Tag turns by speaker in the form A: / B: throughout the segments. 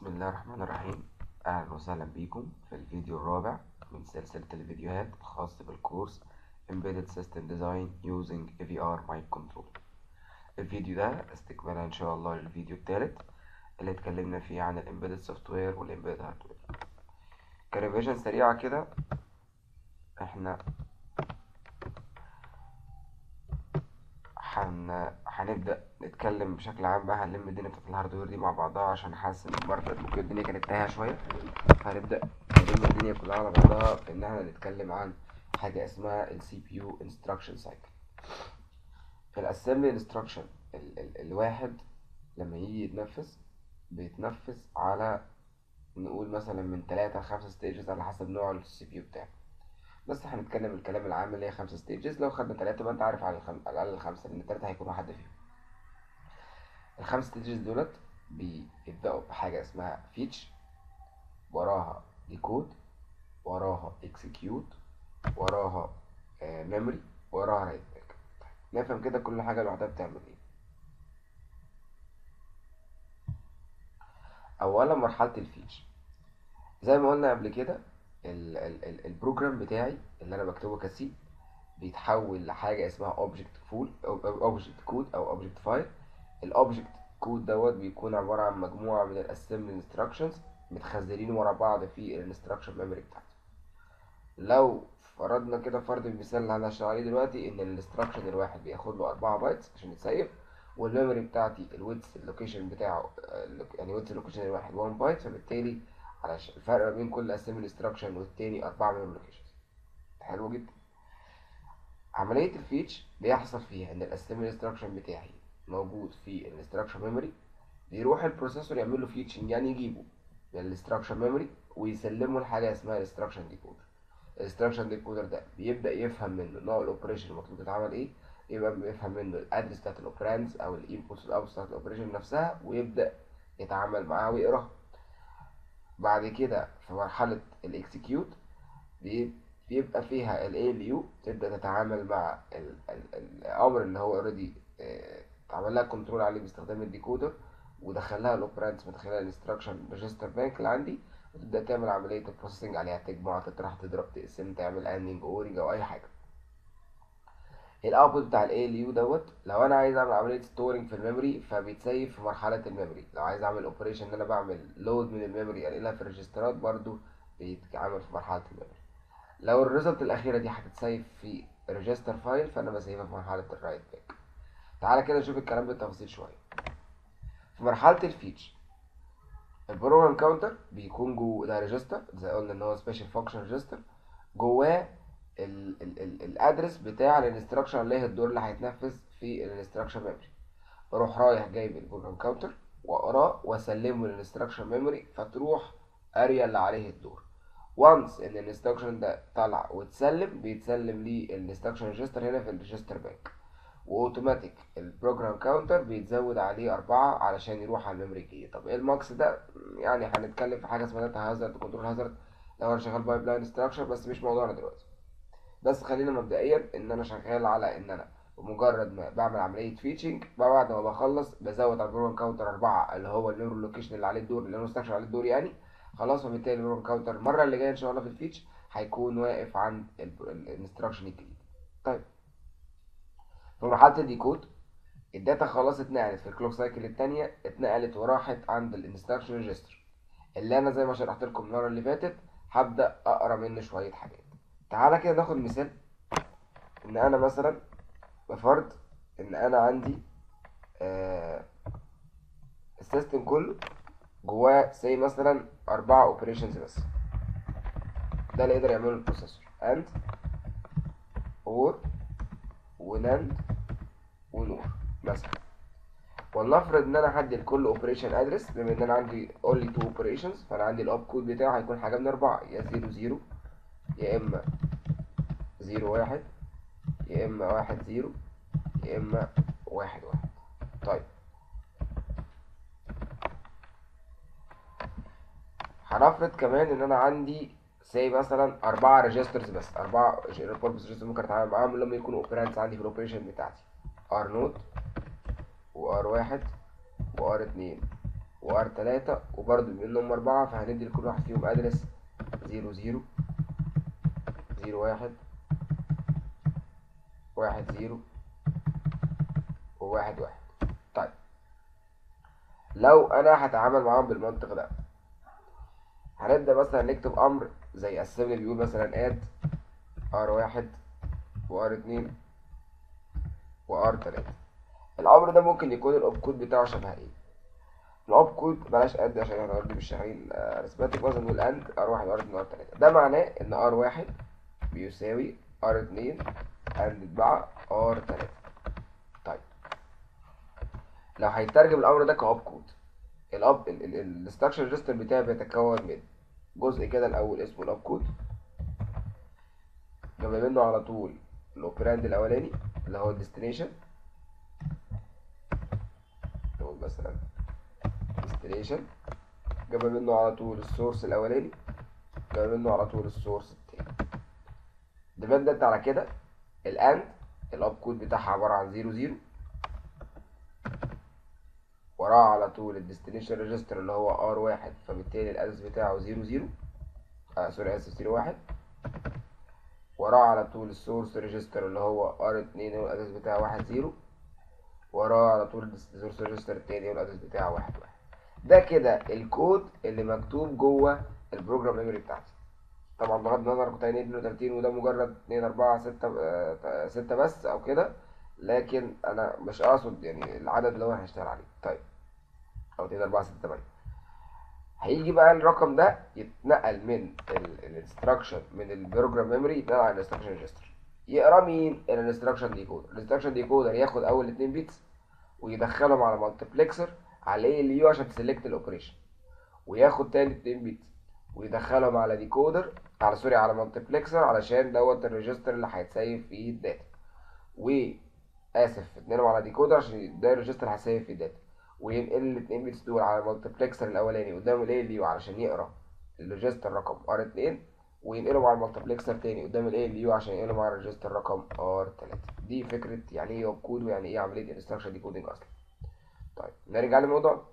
A: بسم الله الرحمن الرحيم أهلا وسهلا بيكم في الفيديو الرابع من سلسلة الفيديوهات الخاصة بالكورس Embedded System Design Using AVR Mic Control الفيديو ده استكمالا إن شاء الله للفيديو الثالث اللي اتكلمنا فيه عن الامبيدد سوفت وير والامبيدد هاردوير كريفيجن سريعة كده احنا هن... هنبدأ نتكلم بشكل عام بقى هنلم الدنيا بتاعت الهاردوير دي مع بعضها عشان حاسس ان المرة اللي ممكن الدنيا كانت تايهة شوية فهنبدأ نلم الدنيا كلها على بعضها في ان احنا نتكلم عن حاجة اسمها ال CPU Instruction Cycle الاسمبلي انستراكشن ال... ال... الواحد لما يجي يتنفذ بيتنفذ على نقول مثلا من تلاتة لخمسة ستيجز على حسب نوع السي بي يو بتاعه بس هنتكلم الكلام العام اللي هي خمسة ستيجز لو خدنا تلاتة يبقى انت عارف على, الخم... على الأقل الخمسة لأن التلاتة هيكونوا حد فيهم الخمس ستيجز دولت بيبدأوا بحاجة اسمها فيتش وراها ديكود وراها اكسكيوت وراها ميموري وراها رايت باك نفهم كده كل حاجة لوحدها بتعمل ايه أولا مرحلة الفيتش زي ما قلنا قبل كده ال ال ال البروجرام بتاعي اللي انا بكتبه كسي بيتحول لحاجه اسمها اوبجكت فول اوبجكت كود او اوبجكت فايل الاوبجكت كود دوت بيكون عباره عن مجموعه من الاسمبلي انستراكشنز متخزنين ورا بعض في الانستراكشن ميموري بتاعتي لو فرضنا كده فرض المثال اللي هنشتغل عليه دلوقتي ان الانستراكشن الواحد بياخد له 4 بايتس عشان يتسيب والميموري بتاعتي الويتس اللوكيشن بتاعه يعني ويتس اللوكيشن الواحد 1 بايت فبالتالي علشان الفرق ما بين كل اسمبلي انستراكشن والتاني أربعة ميموري لوكيشنز حلو جدا عملية الفيتش بيحصل فيها إن الاسمبلي انستراكشن بتاعي موجود في الانستراكشن ميموري بيروح البروسيسور يعمل له فيتشنج يعني يجيبه من الانستراكشن ميموري ويسلمه لحاجة اسمها الانستراكشن ديكودر الانستراكشن ديكودر ده بيبدأ يفهم منه نوع الاوبريشن المطلوب يتعمل ايه يبقى بيفهم منه الادرس بتاعت الاوبراندز او الانبوتس والاوتبوتس بتاعت الاوبريشن نفسها ويبدأ يتعامل معاها ويقراها بعد كده في مرحلة الاكسكيوت بيبقى فيها ال ALU تبدأ تتعامل مع ال ال الأمر اللي هو اوريدي اتعمل لها كنترول عليه باستخدام الديكودر ودخلها الاوبرانتس من خلال الانستراكشن ريجستر بانك اللي عندي وتبدأ تعمل عملية البروسيسنج عليها تجمع تطرح تضرب تقسم تعمل اندنج اورنج او اي حاجة الاوتبوت بتاع ال ALU دوت لو انا عايز اعمل عمليه ستورنج في الميموري فبيتسيف في مرحله الميموري لو عايز اعمل اوبريشن ان انا بعمل لود من الميموري انقلها في الريجسترات برضو بيتعمل في مرحله الميموري لو الريزلت الاخيره دي هتتسيف في ريجستر فايل فانا بسيفها في مرحله الرايت باك تعالى كده نشوف الكلام بالتفاصيل شويه في مرحله الفيتش البروجرام كاونتر بيكون جوه ده ريجستر زي قلنا ان هو سبيشال فانكشن ريجستر جواه الادرس بتاع الانستراكشن اللي هي الدور اللي هيتنفذ في الانستراكشن ميموري بروح رايح جايب البروجرام كاونتر واقراه واسلمه للانستراكشن ميموري فتروح اريا اللي عليه الدور وانس ان الانستراكشن ده طلع واتسلم بيتسلم للانستراكشن ريجستر هنا في الريجستر بانك واوتوماتيك البروجرام كاونتر بيتزود عليه أربعة علشان يروح على الميموري الجديد طب ايه الماكس ده يعني هنتكلم في حاجه اسمها داتا هازارد كنترول هازارد لو انا شغال بايب لاين ستراكشر بس مش موضوعنا دلوقتي بس خلينا مبدئيا ان انا شغال على ان انا بمجرد ما بعمل عمليه فيتشنج بعد ما بخلص بزود على البروجرام كاونتر أربعة اللي هو الميموري لوكيشن اللي عليه الدور اللي انا مستكشف عليه الدور يعني خلاص وبالتالي البروجرام كاونتر المره اللي جايه ان شاء الله في الفيتش هيكون واقف عند الانستراكشن الجديد طيب في مرحله الديكود الداتا خلاص اتنقلت في الكلوك سايكل الثانيه اتنقلت وراحت عند الانستراكشن ريجستر اللي انا زي ما شرحت لكم المره اللي فاتت هبدا اقرا منه شويه حاجات تعالى كده ناخد مثال ان انا مثلا بفرض ان انا عندي آه السيستم كله جواه سي مثلا اربعة اوبريشنز بس ده اللي يقدر يعمله البروسيسور اند اور وناند ونور مثلا ولنفرض ان انا هدي لكل اوبريشن ادرس بما ان انا عندي only two operations فانا عندي الاوب كود بتاعه هيكون حاجه من اربعه يا زيرو زيرو يا اما زيرو واحد يا اما واحد زيرو يا اما واحد واحد طيب هنفرض كمان ان انا عندي سي مثلا اربعة ريجسترز بس اربعة بوربس ريجستر ممكن اتعامل معاهم لما يكونوا اوبرانتس عندي في الاوبريشن بتاعتي ار نوت وار واحد وار اتنين وار تلاتة وبرضه بما انهم اربعة فهندي لكل واحد فيهم ادرس زيرو زيرو زيرو واحد واحد زيرو وواحد واحد طيب لو انا هتعامل معاهم بالمنطق ده هنبدأ مثلا نكتب امر زي اسمبلي بيقول مثلا اد ار واحد وار اتنين وار تلاتة الامر ده ممكن يكون الاوب كود بتاعه شبه ايه الاوب كود بلاش اد عشان احنا اوريدي مش شغالين ارثماتيك مثلا نقول اند ار واحد ار اتنين ار تلاتة ده معناه ان ار واحد بيساوي ار اتنين اند اتباع ار تلاتة طيب لو هيترجم الامر ده كأوب كود الاب الانستراكشن ريجستر بتاعي بيتكون من جزء كده الاول اسمه الاب كود جنب منه على طول الاوبراند الاولاني اللي هو الديستنيشن نقول مثلا ديستنيشن جنب منه على طول السورس الاولاني جنب منه على طول السورس التاني ديبندنت على كده الاند الاب كود بتاعها عباره عن زيرو زيرو وراه على طول الديستنيشن ريجستر اللي هو ار واحد فبالتالي الادرس بتاعه زيرو زيرو آه سوري اسف زيرو واحد وراه على طول السورس ريجستر اللي هو ار اتنين هو الادرس بتاعه واحد زيرو وراه على طول السورس ريجستر التاني هو الادرس بتاعه واحد واحد ده كده الكود اللي مكتوب جوه البروجرام ميموري بتاعتي طبعا بغض النظر كنت هيني 32 وده مجرد 2 4 6 6 بس او كده لكن انا مش اقصد يعني العدد اللي هو هشتغل عليه طيب او 2 4 6 8 هيجي بقى الرقم ده يتنقل من الانستراكشن من البروجرام ميموري يتنقل على الانستراكشن ريجستر يقرا مين الانستراكشن ديكودر الانستراكشن ديكودر ياخد اول اتنين بيتس ويدخلهم على مالتيبلكسر على ايه اليو عشان تسلكت الاوبريشن وياخد تاني اتنين بيتس ويدخلهم على ديكودر على سوري على مالتيبلكسر علشان دوت الريجستر اللي هيتسيف فيه الداتا و اسف اتنينهم على ديكودر عشان ده الريجستر اللي هيسيف فيه الداتا وينقل الاتنين بيتس دول على المالتيبلكسر الاولاني قدام الاي ال يو علشان يقرا الريجستر رقم ار 2 وينقلهم على المالتيبلكسر تاني قدام الاي ال يو عشان ينقلهم على الريجستر رقم ار 3 دي فكره يعني ايه ويب كود ويعني ايه عمليه انستراكشن ديكودنج اصلا طيب نرجع للموضوع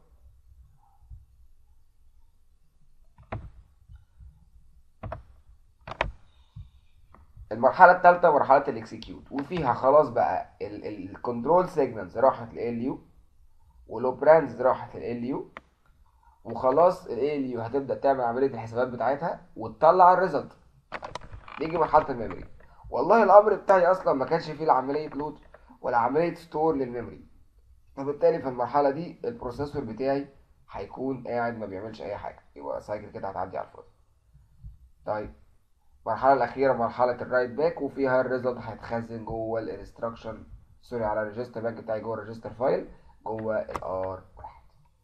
A: المرحله الثالثه مرحله الاكسكيوت وفيها خلاص بقى الكنترول سيجنالز راحت ال يو والاوبراندز راحت ال يو وخلاص ال يو هتبدا تعمل عمليه الحسابات بتاعتها وتطلع الريزلت نيجي مرحله الميموري والله الامر بتاعي اصلا ما كانش فيه لا عمليه لود ولا عمليه ستور للميموري فبالتالي في المرحله دي البروسيسور بتاعي هيكون قاعد ما بيعملش اي حاجه يبقى سايكل كده هتعدي على الفاضي طيب المرحله الاخيره مرحله الرايت باك وفيها الريزلت هيتخزن جوه الانستراكشن سوري على الريجستر بانك بتاعي جوه الريجستر فايل جوه الار واحد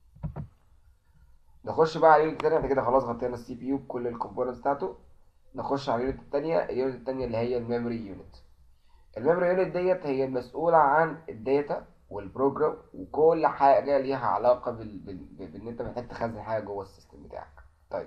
A: نخش بقى على اليونت التانية احنا كده خلاص غطينا السي بي يو بكل الكومبوننتس بتاعته نخش على اليونت التانية اليونت التانية اللي هي الميموري يونت الميموري يونت ديت هي المسؤولة عن الداتا والبروجرام وكل حاجة ليها علاقة بال... بال... بان انت محتاج تخزن حاجة جوه السيستم بتاعك طيب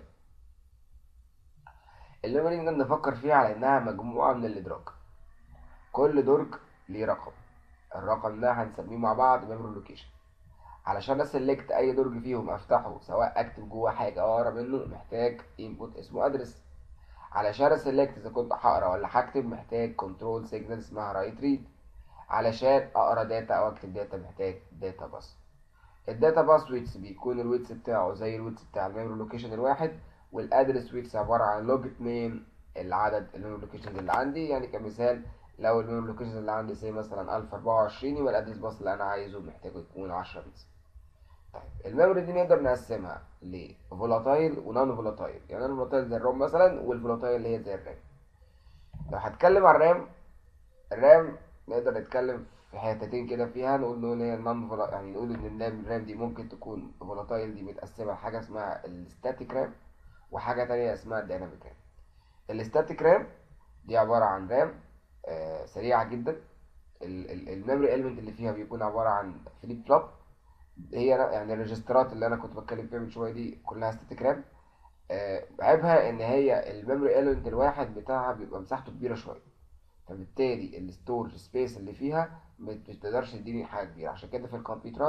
A: الميموري نقدر نفكر فيها على انها مجموعة من الادراك كل درج ليه رقم الرقم ده هنسميه مع بعض ميموري لوكيشن علشان اسلكت اي درج فيهم افتحه سواء اكتب جوه حاجه او اقرا منه محتاج انبوت اسمه ادرس علشان اسلكت اذا كنت هقرا ولا هكتب محتاج كنترول سيجنال اسمها رايت ريد علشان اقرا داتا او اكتب داتا محتاج داتا باس الداتا باس ويتس بيكون الويتس بتاعه زي الويتس بتاع الميموري لوكيشن الواحد والادرس ويتس عباره عن لوج 2 العدد الميموري لوكيشنز اللي عندي يعني كمثال لو الميموري لوكيشن اللي عندي زي مثلا 1024 يبقى الادرس باص اللي انا عايزه محتاجه يكون 10 بيتس طيب الميموري دي نقدر نقسمها لفولاتايل ونون فولاتايل يعني انا فولاتايل زي الروم مثلا والفولاتايل اللي هي زي الرام لو هتكلم عن الرام الرام نقدر نتكلم في حتتين كده فيها نقول ان هي نون يعني نقول ان الرام دي ممكن تكون فولاتايل دي متقسمه لحاجه اسمها الستاتيك رام وحاجه تانية اسمها الديناميك رام الستاتيك رام دي عباره عن رام آه سريعه جدا الميموري اليمنت اللي فيها بيكون عباره عن فليب فلوب هي يعني الريجسترات اللي انا كنت بتكلم فيها من شويه دي كلها ستاتيك رام آه عيبها ان هي الميموري اليمنت الواحد بتاعها بيبقى مساحته كبيره شويه فبالتالي الستورج سبيس اللي فيها ما بتقدرش تديني حاجه كبيره عشان كده في الكمبيوترات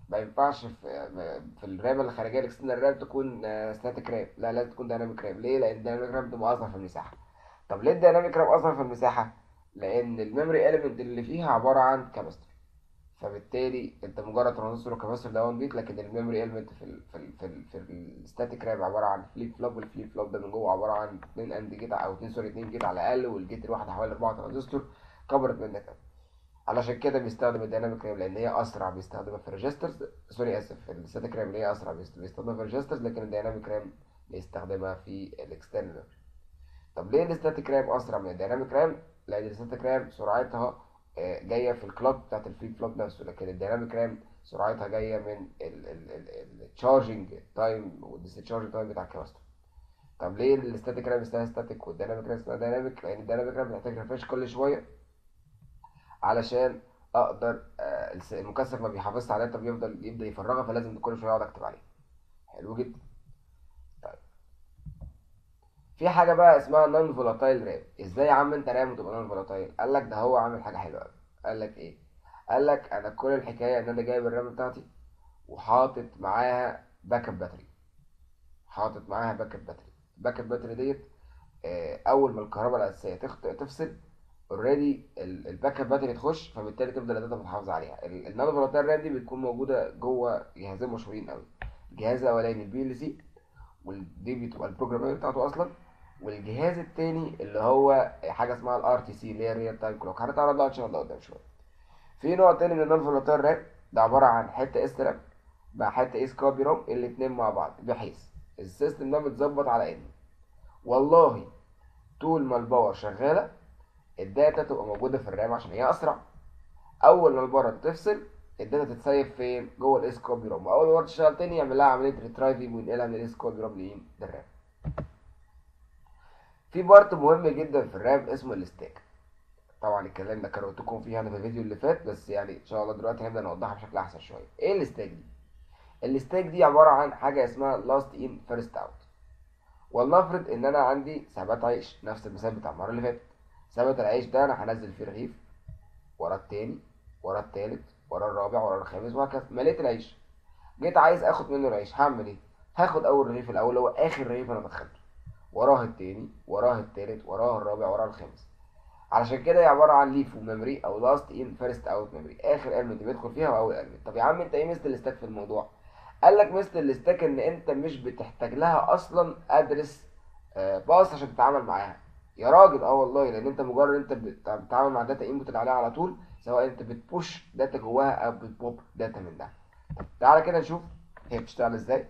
A: ما ينفعش في في الرام الخارجيه الاكسترنال رام تكون ستاتيك رام لا لازم تكون دايناميك رام ليه لان الدايناميك رام بتبقى اصغر في المساحه طب ليه الدايناميك رام اصغر في المساحه لان الميموري اليمنت اللي فيها عباره عن كاباستور فبالتالي انت مجرد ترانزستور وكاباستور ده 1 بيت لكن الميموري اليمنت في ال في ال في, ال في الستاتيك رام عباره عن فليب فلوب والفليب فلوب ده من جوه عباره عن 2 اند جيت او 2 سوري 2 جيت على الاقل والجيت الواحد حوالي 4 ترانزستور كبرت منك قوي علشان كده بيستخدم الديناميك رام لان هي اسرع بيستخدمها في الريجسترز سوري اسف الستاتيك رام اللي هي اسرع بيستخدمها في الريجسترز لكن الديناميك رام بيستخدمها في الاكسترنال طب ليه الستاتيك رام اسرع من الديناميك رام لان الستاتيك رام سرعتها جايه في الكلوك بتاعت الفليب فلوب نفسه لكن الديناميك رام سرعتها جايه من التشارجنج تايم والديسشارج تايم بتاع الكاباستور طب ليه الستاتيك رام اسمها ستاتيك والديناميك رام اسمها ديناميك لان الديناميك رام بيحتاج ريفرش كل شويه علشان اقدر المكثف ما بيحافظش عليها طب يفضل يبدا يفرغها فلازم كل شويه اقعد اكتب عليها حلو جدا طيب في حاجه بقى اسمها نون فولاتايل رام ازاي يا عم انت رام وتبقى نون فولاتايل قال لك ده هو عامل حاجه حلوه قوي قال لك ايه قال لك انا كل الحكايه ان انا جايب الرام بتاعتي وحاطط معاها باك اب باتري حاطط معاها باك اب باتري باك اب باتري ديت اول ما الكهرباء الاساسيه تفصل اوريدي الباك اب باتري تخش فبالتالي تفضل الداتا متحافظ عليها النانو فولاتايل رام دي بتكون موجوده جوه جهازين مشهورين قوي الجهاز الاولاني البي ال سي ودي بتبقى البروجرامير بتاعته اصلا والجهاز التاني اللي هو حاجه اسمها الار تي سي اللي هي ريال تايم كلوك هنتعرض لها ان شاء الله قدام شويه في نوع تاني من النون فولاتايل رام ده عباره عن حته اس رام مع حته اس كوبي روم الاتنين مع بعض بحيث السيستم ده متظبط على ان والله طول ما الباور شغاله الداتا تبقى موجوده في الرام عشان هي اسرع اول ما الباور تفصل الداتا تتسيف فين جوه الاس كوبي روم واول ما تشتغل تاني يعمل لها عمليه ريترايفنج وينقلها من الاس كوبي روم لين للرام في بارت مهم جدا في الرام اسمه الستاك طبعا الكلام ده كان قلتلكم فيه انا في الفيديو اللي فات بس يعني ان شاء الله دلوقتي هنبدا نوضحها بشكل احسن شويه ايه الستاك دي الستاك دي عباره عن حاجه اسمها لاست ان فيرست اوت ولنفرض ان انا عندي ثبات عيش نفس المثال بتاع المره اللي فاتت ثبت العيش ده انا هنزل فيه رغيف ورا التاني ورا التالت ورا الرابع ورا الخامس وهكذا مليت العيش جيت عايز اخد منه العيش هعمل ايه هاخد اول رغيف الاول هو اخر رغيف انا دخلته وراه التاني وراه التالت وراه الرابع وراه الخامس علشان كده هي عباره عن ليف وميموري او لاست ان فيرست اوت ميموري اخر المنت بيدخل فيها واول المنت طب يا عم انت ايه ميزه الاستاك في الموضوع قال لك ميزه الاستاك ان انت مش بتحتاج لها اصلا ادرس باص عشان تتعامل معاها يا راجل اه والله لان انت مجرد انت بتتعامل مع داتا انبوت اللي عليها على طول سواء انت بتبوش داتا جواها او بتبوب داتا منها طب تعالى كده نشوف هي بتشتغل ازاي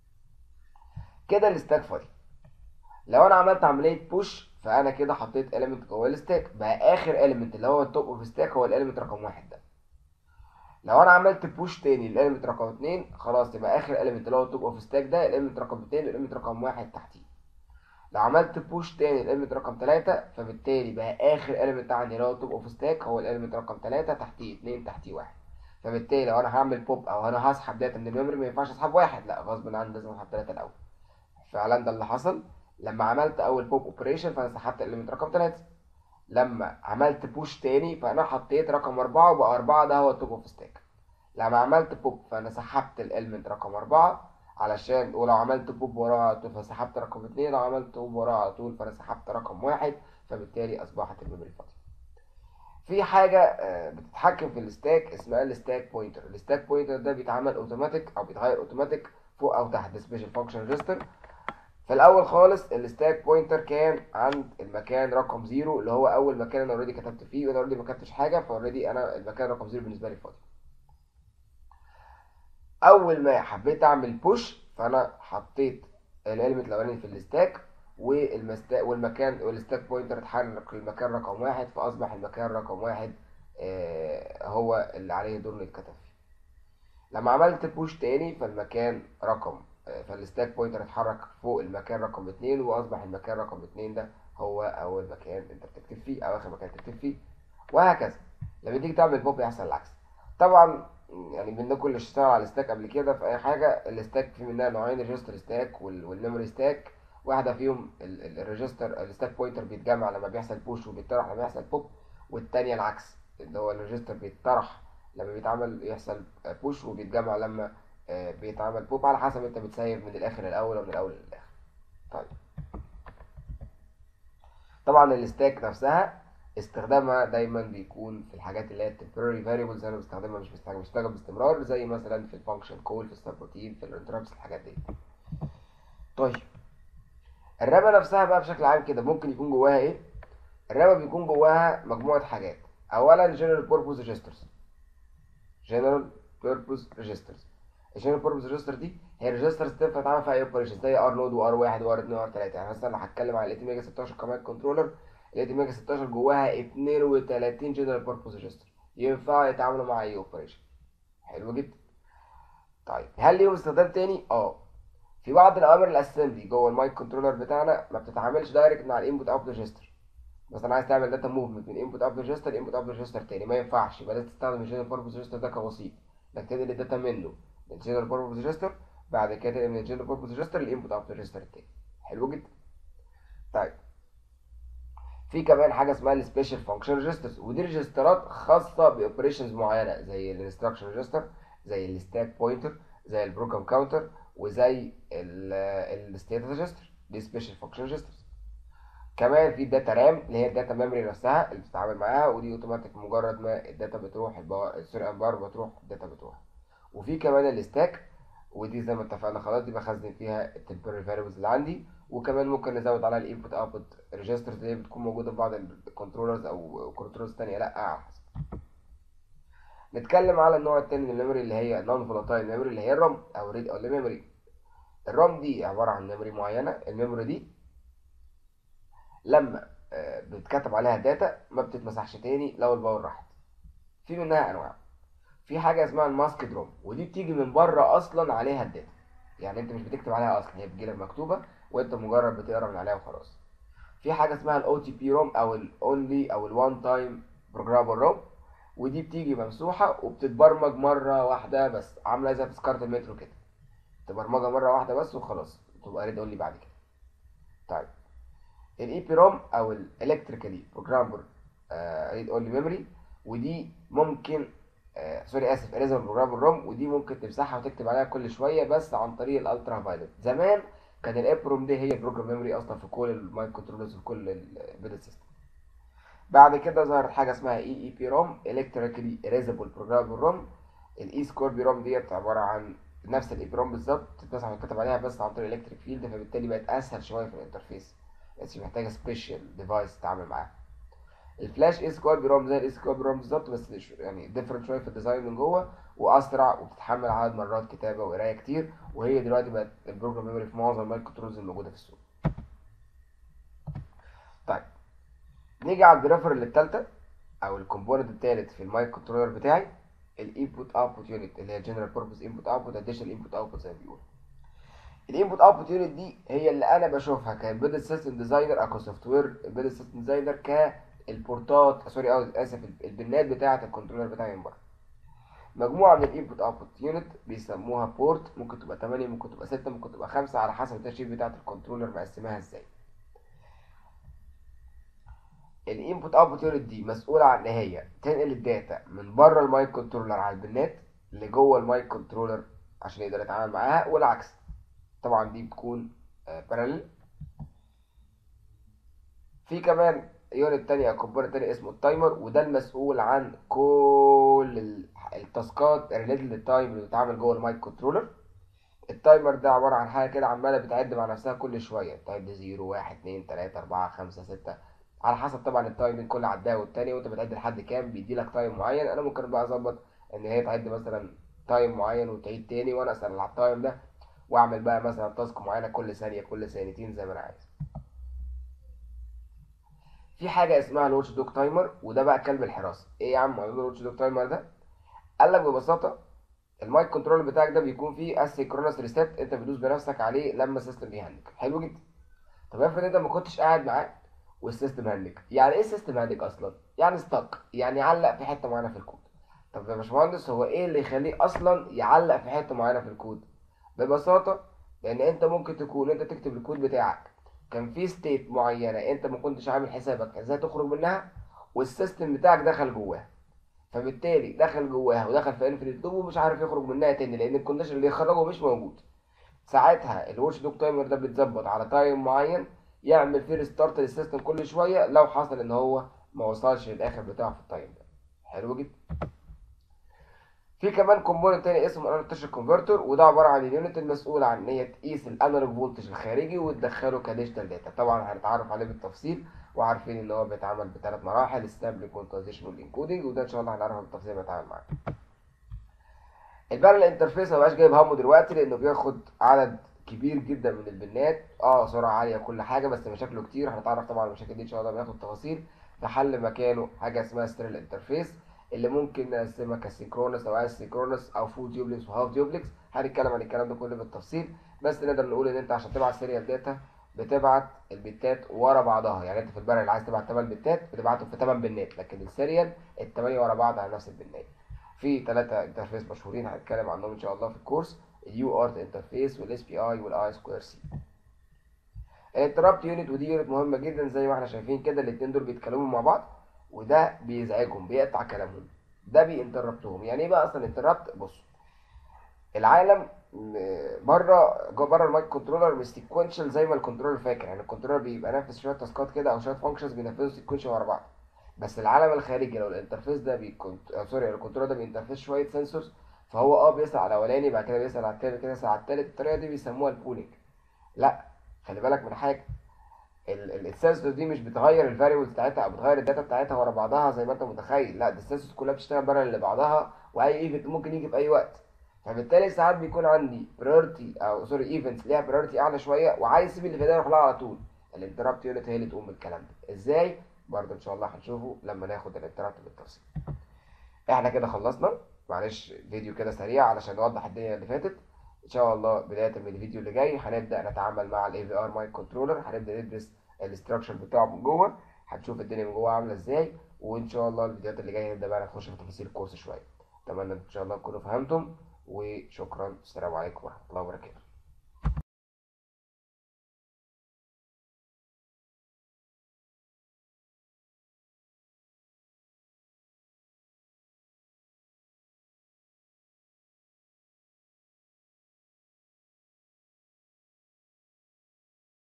A: كده الستاك فاضي لو انا عملت عمليه بوش فانا كده حطيت اليمنت جوه الستاك بقى اخر اليمنت اللي هو التوب اوف ستاك هو الاليمنت رقم واحد ده لو انا عملت بوش تاني الاليمنت رقم اتنين خلاص يبقى اخر اليمنت اللي هو التوب اوف ستاك ده الاليمنت رقم اتنين والاليمنت رقم واحد تحتيه لو عملت بوش تاني الاليمنت رقم تلاتة فبالتالي بقى اخر اليمنت عندي اللي هو التوب اوف ستاك هو الاليمنت رقم تلاتة تحتيه اتنين تحتيه واحد فبالتالي لو انا هعمل بوب او انا هسحب داتا من الميموري ما ينفعش اسحب واحد لا غصب عني لازم اسحب تلاتة الاول فعلا ده اللي حصل لما عملت اول بوب اوبريشن فانا سحبت الاليمنت رقم تلاتة لما عملت بوش تاني فانا حطيت رقم أربعة وبقى أربعة ده هو التوب اوف ستاك لما عملت بوب فانا سحبت الاليمنت رقم أربعة علشان ولو عملت بوب وراه على طول فسحبت رقم اتنين لو عملت بوب وراه على طول فانا سحبت رقم واحد فبالتالي اصبحت الميموري فاضيه في حاجة بتتحكم في الستاك اسمها الستاك بوينتر الستاك بوينتر ده بيتعمل اوتوماتيك او بيتغير اوتوماتيك فوق او تحت سبيشال فانكشن ريجستر في الاول خالص الستاك بوينتر كان عند المكان رقم زيرو اللي هو اول مكان انا اوريدي كتبت فيه وانا اوريدي ما كتبتش حاجه فاوريدي انا المكان رقم زيرو بالنسبه لي فاضي اول ما حبيت اعمل بوش فانا حطيت الاليمنت الاولاني في الستاك والمستا والمكان والستاك بوينتر اتحرك للمكان رقم واحد فاصبح المكان رقم واحد آه هو اللي عليه دور اللي اتكتب فيه لما عملت بوش تاني فالمكان رقم آه فالستاك بوينتر اتحرك فوق المكان رقم اتنين واصبح المكان رقم اتنين ده هو اول مكان انت بتكتب فيه او اخر مكان تكتب فيه وهكذا لما تيجي تعمل بوب يحصل العكس طبعا يعني منكم اللي اشتغل على الستاك قبل كده في اي حاجه الستاك في منها نوعين الريجستر ستاك والميموري ستاك واحده فيهم الريجستر الستاك بوينتر بيتجمع لما بيحصل بوش وبيتطرح لما بيحصل بوب والتانية العكس اللي هو الريجستر بيتطرح لما بيتعمل يحصل بوش وبيتجمع لما آه، بيتعمل بوب على حسب انت بتسيف من الاخر للاول او من الاول للاخر طيب طبعا الستاك نفسها استخدامها دايما بيكون في الحاجات اللي هي temporary variables انا بستخدمها مش بستخدم بشتغل باستمرار زي مثلا في الفانكشن كول في السبروتين في الانترابس الحاجات دي طيب الرامة نفسها بقى بشكل عام كده ممكن يكون جواها ايه الرامة بيكون جواها مجموعة حاجات اولا general purpose registers general purpose registers الجنرال purpose register دي هي ريجسترز تنفع تعمل فيها اي اوبريشن زي ار نود وار 1 وار 2 وار 3 يعني مثلا لو هتكلم على الاي ميجا 16 كمان كنترولر الاي ميجا 16 جواها 32 جنرال purpose register ينفع يتعاملوا مع اي اوبريشن حلو جدا طيب هل ليهم استخدام تاني اه في بعض الاوامر الاسمبلي جوه المايك كنترولر بتاعنا ما بتتعاملش دايركت مع الانبوت اوت ريجستر مثلا عايز تعمل داتا موفمنت من انبوت اوت ريجستر لانبوت اوت ريجستر تاني ما ينفعش يبقى لازم تستخدم الجنرال purpose register ده كوسيط انك تنقل الداتا منه الجنرال purpose ريجستر بعد كده تنقل من الجنرال purpose ريجستر للانبوت اوت ريجستر التاني حلو جدا طيب في كمان حاجه اسمها السبيشال فانكشن ريجسترز ودي ريجسترات خاصه باوبريشنز معينه زي الانستراكشن ريجستر زي الستاك بوينتر زي البروجرام كاونتر وزي الستيتس ريجستر دي سبيشال فانكشن ريجسترز كمان في الداتا رام اللي هي الداتا ميموري نفسها اللي بتتعامل معاها ودي اوتوماتيك مجرد ما الداتا بتروح الباور السوري الباور بتروح الداتا بتروح وفي كمان الستاك ودي زي ما اتفقنا خلاص دي بخزن فيها التمبري فاريبلز اللي عندي وكمان ممكن نزود عليها الانبوت اوتبوت ريجسترز اللي هي بتكون موجوده في بعض الكنترولرز او كنترولرز تانية لا على حسب نتكلم على النوع التاني من الميموري اللي هي نون فولاتايل ميموري اللي هي الرام او ريد اونلي ميموري الرام دي عباره عن ميموري معينه الميموري دي لما آه، بتكتب عليها داتا ما بتتمسحش تاني لو الباور راحت في منها انواع في حاجه اسمها الماسك روم ودي بتيجي من بره اصلا عليها الداتا يعني انت مش بتكتب عليها اصلا هي بتجيلك مكتوبه وانت مجرد بتقرا من عليها وخلاص في حاجه اسمها الاو تي بي روم او الاونلي او الوان تايم بروجرامبل روم ودي بتيجي ممسوحه وبتتبرمج مره واحده بس عامله زي تذكره المترو كده تبرمجها مره واحده بس وخلاص تبقى ريد اونلي بعد كده طيب الاي بي روم او الالكتريكالي بروجرامبل ريد اونلي ميموري ودي ممكن آه سوري اسف اريزابل بروجرامبل روم ودي ممكن تمسحها وتكتب عليها كل شويه بس عن طريق الالترا فايلوت زمان كان الابروم دي هي البروجرام ميموري اصلا في كل المايك كنترولرز في كل البيدل سيستم بعد كده ظهرت حاجه اسمها اي اي بي روم الكتريكالي اريزابل بروجرامبل روم الاي سكوربي روم ديت عباره عن نفس الاي بي روم بالظبط تتمسح وتكتب عليها بس عن طريق الالكتريك فيلد فبالتالي بقت اسهل شويه في الانترفيس بس محتاجه سبيشال ديفايس تتعامل معاها الفلاش اي سكواد بروم زي الاي سكواد بروم بالظبط بس يعني ديفرنت شويه في الديزاين من جوه واسرع وبتتحمل عدد مرات كتابه وقرايه كتير وهي دلوقتي بقت البروجرام ميموري في معظم المايك كنترولز الموجوده في السوق طيب نيجي على البريفرال الثالثه او الكومبوننت الثالث في المايك كنترولر بتاعي الانبوت اوتبوت يونت اللي هي جنرال بيربز انبوت اوتبوت اديشنال انبوت اوتبوت زي ما بيقولوا الانبوت اوتبوت يونت دي هي اللي انا بشوفها كامبيدد سيستم ديزاينر او كسوفت وير امبيدد سيستم ديزاينر كالبورتات سوري أو اسف البنات بتاعه الكنترولر بتاعي من بره مجموعه من الانبوت اوتبوت يونت بيسموها بورت ممكن تبقى 8 ممكن تبقى 6 ممكن تبقى 5 على حسب التشريح بتاعه الكنترولر مقسماها ازاي الانبوت اوتبوت يونت دي مسؤوله عن ان هي تنقل الداتا من بره المايك كنترولر على البنات لجوه المايك كنترولر عشان يقدر يتعامل معاها والعكس طبعا دي بتكون بارالل في كمان يونت تانية كومبوننت تاني اسمه التايمر وده المسؤول عن كل التاسكات الريليتد للتايم اللي بتتعمل جوه المايك كنترولر التايمر ده عبارة عن حاجة كده عمالة بتعد مع نفسها كل شوية تعد زيرو واحد اتنين تلاتة أربعة خمسة ستة على حسب طبعا التايم بين كل عداية والتانية وانت بتعد لحد كام بيديلك تايم معين انا ممكن بقى اظبط ان هي تعد مثلا تايم معين وتعيد تاني وانا اسال على التايم ده واعمل بقى مثلا تاسك معينه كل ثانيه كل ثانيتين زي ما انا عايز في حاجه اسمها الواتش دوج تايمر وده بقى كلب الحراسه ايه يا عم موضوع الواتش دوج تايمر ده قال لك ببساطه المايك كنترول بتاعك ده بيكون فيه اسينكرونس ريست انت بتدوس بنفسك عليه لما السيستم بيهنج حلو جدا طب افرض انت ما كنتش قاعد معاه والسيستم هنج يعني ايه السيستم هنج اصلا يعني ستك يعني علق في حته معينه في الكود طب يا باشمهندس هو ايه اللي يخليه اصلا يعلق في حته معينه في الكود ببساطه لان انت ممكن تكون انت تكتب الكود بتاعك كان في ستيت معينه انت ما كنتش عامل حسابك ازاي تخرج منها والسيستم بتاعك دخل جواها فبالتالي دخل جواها ودخل في انفينيت لوب ومش عارف يخرج منها تاني لان الكونديشن اللي يخرجه مش موجود ساعتها الواتش دوج تايمر ده بيتظبط على تايم معين يعمل فيه ريستارت للسيستم كل شويه لو حصل ان هو ما وصلش للاخر بتاعه في التايم ده حلو جدا في كمان كومبوننت تاني اسمه انالوج كونفرتر وده عباره عن اليونت المسؤول عن ان هي تقيس الانالوج فولتج الخارجي وتدخله كديجيتال داتا طبعا هنتعرف عليه بالتفصيل وعارفين ان هو بيتعمل بثلاث مراحل ستابل كونترزيشن والانكودنج وده ان شاء الله هنعرفه بالتفصيل بيتعامل معاه البارل انترفيس مبقاش جايب همه دلوقتي لانه بياخد عدد كبير جدا من البنات اه سرعه عاليه كل حاجه بس مشاكله كتير هنتعرف طبعا على المشاكل دي ان شاء الله بناخد تفاصيل لحل مكانه حاجه اسمها ستريل انترفيس اللي ممكن نقسمها كسينكرونس او اسينكرونس او فول ديوبلكس وهاف ديوبلكس هنتكلم عن الكلام ده كله بالتفصيل بس نقدر نقول ان انت عشان تبعت سيريال داتا بتبعت البتات ورا بعضها يعني انت في البرل اللي عايز تبعت 8 بتات بتبعتهم في 8 بنات لكن السيريال الثمانيه ورا بعض على نفس البنات في ثلاثه انترفيس مشهورين هنتكلم عنهم ان شاء الله في الكورس اليو ارت انترفيس والاس بي اي والاي سكوير سي الانتربت يونت ودي يونت مهمه جدا زي ما احنا شايفين كده الاثنين دول بيتكلموا مع بعض وده بيزعجهم بيقطع كلامهم ده بينتربتهم يعني ايه بقى اصلا انتربت بص العالم بره بره المايك كنترولر مش سيكونشال زي ما الكنترولر فاكر يعني الكنترولر بيبقى نافذ شويه تاسكات كده او شويه فانكشنز بينفذوا سيكونشال ورا بعض بس العالم الخارجي لو الانترفيس ده بيكونت... آه سوري الكنترولر ده بينترفيس شويه سنسورز فهو اه بيسال على الاولاني بعد كده بيسال على التاني كده يسال على التالت الطريقه دي بيسموها البولينج لا خلي بالك من حاجه السنسورز دي مش بتغير الفاريبلز بتاعتها او بتغير الداتا بتاعتها ورا بعضها زي ما انت متخيل لا دي السنسورز كلها بتشتغل بره اللي بعضها واي ايفنت ممكن يجي في اي وقت فبالتالي ساعات بيكون عندي بريورتي او سوري ايفنتس ليها بريورتي اعلى شويه وعايز اسيب اللي في ايديا يروح لها على طول الانتربت يونت هي اللي تقوم بالكلام ده ازاي برضه ان شاء الله هنشوفه لما ناخد الانتربت بالتفصيل احنا كده خلصنا معلش فيديو كده سريع علشان نوضح الدنيا اللي فاتت ان شاء الله بدايه من الفيديو اللي جاي هنبدا نتعامل مع الاي في ار مايك كنترولر هنبدا ندرس الاستراكشر بتاعه من جوه هنشوف الدنيا من جوه عامله ازاي وان شاء الله الفيديوهات اللي جايه نبدا بقى نخش في تفاصيل الكورس شويه اتمنى ان شاء الله تكونوا فهمتم وشكرا السلام عليكم ورحمه الله وبركاته